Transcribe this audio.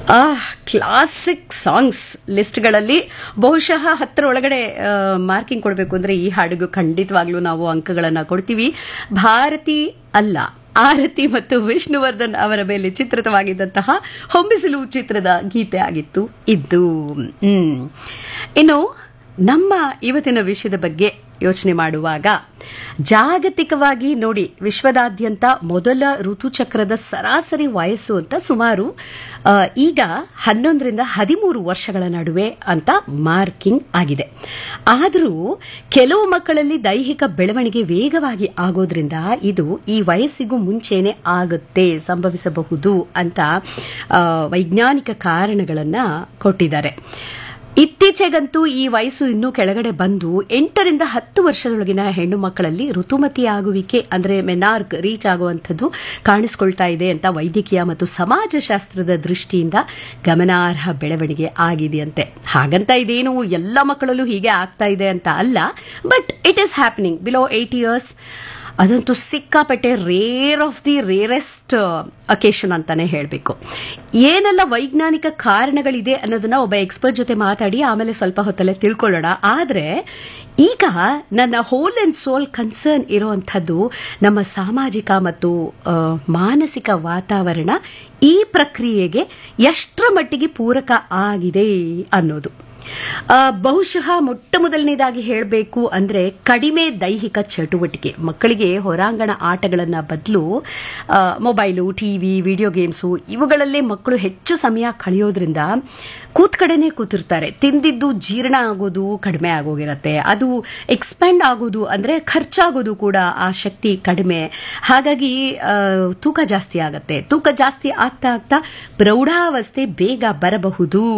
Classic songs ಲಿಸ್ಟ್ಗಳಲ್ಲಿ ಬಹುಶಃ ಹತ್ತರ ಒಳಗಡೆ ಮಾರ್ಕಿಂಗ್ ಕೊಡಬೇಕು ಅಂದರೆ ಈ ಹಾಡಿಗೂ ಖಂಡಿತವಾಗ್ಲೂ ನಾವು ಅಂಕಗಳನ್ನು ಕೊಡ್ತೀವಿ ಭಾರತಿ ಅಲ್ಲ ಆರತಿ ಮತ್ತು ವಿಷ್ಣುವರ್ಧನ್ ಅವರ ಮೇಲೆ ಚಿತ್ರಿತವಾಗಿದ್ದಂತಹ ಹೊಂಬಿಸಿಲು ಚಿತ್ರದ ಗೀತೆ ಆಗಿತ್ತು ಇದ್ದು ಹ್ಮ್. ಇನ್ನು ನಮ್ಮ ಇವತ್ತಿನ ವಿಷಯದ ಬಗ್ಗೆ ಯೋಚನೆ ಮಾಡುವಾಗ ಜಾಗತಿಕವಾಗಿ ನೋಡಿ ವಿಶ್ವದಾದ್ಯಂತ ಮೊದಲ ಋತುಚಕ್ರದ ಸರಾಸರಿ ವಯಸ್ಸು ಅಂತ ಸುಮಾರು ಆ, ಈಗ ಹನ್ನೊಂದರಿಂದ ಹದಿಮೂರು ವರ್ಷಗಳ ನಡುವೆ ಅಂತ ಮಾರ್ಕಿಂಗ್ ಆಗಿದೆ ಆದರೂ ಕೆಲವು ಮಕ್ಕಳಲ್ಲಿ ದೈಹಿಕ ಬೆಳವಣಿಗೆ ವೇಗವಾಗಿ ಆಗೋದ್ರಿಂದ ಇದು ಈ ವಯಸ್ಸಿಗೂ ಮುಂಚೆನೆ ಆಗುತ್ತೆ ಸಂಭವಿಸಬಹುದು ಅಂತ ಆ, ವೈಜ್ಞಾನಿಕ ಕಾರಣಗಳನ್ನು ಕೊಟ್ಟಿದ್ದಾರೆ ಇತ್ತೀಚೆಗಂತೂ ಈ ವಯಸ್ಸು ಇನ್ನೂ ಕೆಳಗಡೆ ಬಂದು ಎಂಟರಿಂದ ಹತ್ತು ವರ್ಷದೊಳಗಿನ ಹೆಣ್ಣು ಮಕ್ಕಳಲ್ಲಿ ಋತುಮತಿಯಾಗುವಿಕೆ ಅಂದರೆ ಮೆನಾರ್ಕ್ ರೀಚ್ ಆಗುವಂಥದ್ದು ಕಾಣಿಸ್ಕೊಳ್ತಾ ಇದೆ ಅಂತ ವೈದ್ಯಕೀಯ ಮತ್ತು ಸಮಾಜಶಾಸ್ತ್ರದ ದೃಷ್ಟಿಯಿಂದ ಗಮನಾರ್ಹ ಬೆಳವಣಿಗೆ ಆಗಿದೆಯಂತೆ ಹಾಗಂತ ಇದೇನು ಎಲ್ಲ ಮಕ್ಕಳಲ್ಲೂ ಹೀಗೆ ಆಗ್ತಾ ಇದೆ ಅಂತ ಅಲ್ಲ but it is happening below eight years ಅದಂತೂ ಸಿಕ್ಕಾಪಟ್ಟೆ rare of the rarest occasion ಅಂತಾನೆ ಹೇಳಬೇಕು ಏನೆಲ್ಲ ವೈಜ್ಞಾನಿಕ ಕಾರಣಗಳಿದೆ ಅನ್ನೋದನ್ನ ಒಬ್ಬ ಎಕ್ಸ್ಪರ್ಟ್ ಜೊತೆ ಮಾತಾಡಿ ಆಮೇಲೆ ಸ್ವಲ್ಪ ಹೊತ್ತಲ್ಲೇ ತಿಳ್ಕೊಳ್ಳೋಣ ಆದರೆ ಈಗ ನನ್ನ ಹೋಲ್ ಅಂಡ್ ಸೋಲ್ ಕನ್ಸರ್ನ್ ಇರುವಂಥದ್ದು ನಮ್ಮ ಸಾಮಾಜಿಕ ಮತ್ತು ಆ, ಮಾನಸಿಕ ವಾತಾವರಣ ಈ ಪ್ರಕ್ರಿಯೆಗೆ ಎಷ್ಟರ ಮಟ್ಟಿಗೆ ಪೂರಕ ಆಗಿದೆ ಅನ್ನೋದು ಆ, ಬಹುಶಃ ಮೊಟ್ಟ ಮೊದಲನೇದಾಗಿ ಹೇಳಬೇಕು ಅಂದರೆ ಕಡಿಮೆ ದೈಹಿಕ ಚಟುವಟಿಕೆ ಮಕ್ಕಳಿಗೆ ಹೊರಾಂಗಣ ಆಟಗಳನ್ನು ಬದಲು ಮೊಬೈಲು ಟಿವಿ ವಿಡಿಯೋ ಗೇಮ್ಸು ಇವುಗಳಲ್ಲೇ ಮಕ್ಕಳು ಹೆಚ್ಚು ಸಮಯ ಕಳೆಯೋದ್ರಿಂದ ಕೂತ್ ಕಡೆನೇ ಕೂತಿರ್ತಾರೆ ತಿಂದಿದ್ದು ಜೀರ್ಣ ಆಗೋದು ಕಡಿಮೆ ಆಗೋಗಿರತ್ತೆ ಅದು ಎಕ್ಸ್ಪ್ಯಾಂಡ್ ಆಗೋದು ಅಂದರೆ ಖರ್ಚಾಗೋದು ಕೂಡ ಆ ಶಕ್ತಿ ಕಡಿಮೆ ಹಾಗಾಗಿ ಆ, ತೂಕ ಜಾಸ್ತಿ ಆಗತ್ತೆ ತೂಕ ಜಾಸ್ತಿ ಆಗ್ತಾ ಆಗ್ತಾ ಪ್ರೌಢಾವಸ್ಥೆ ಬೇಗ ಬರಬಹುದು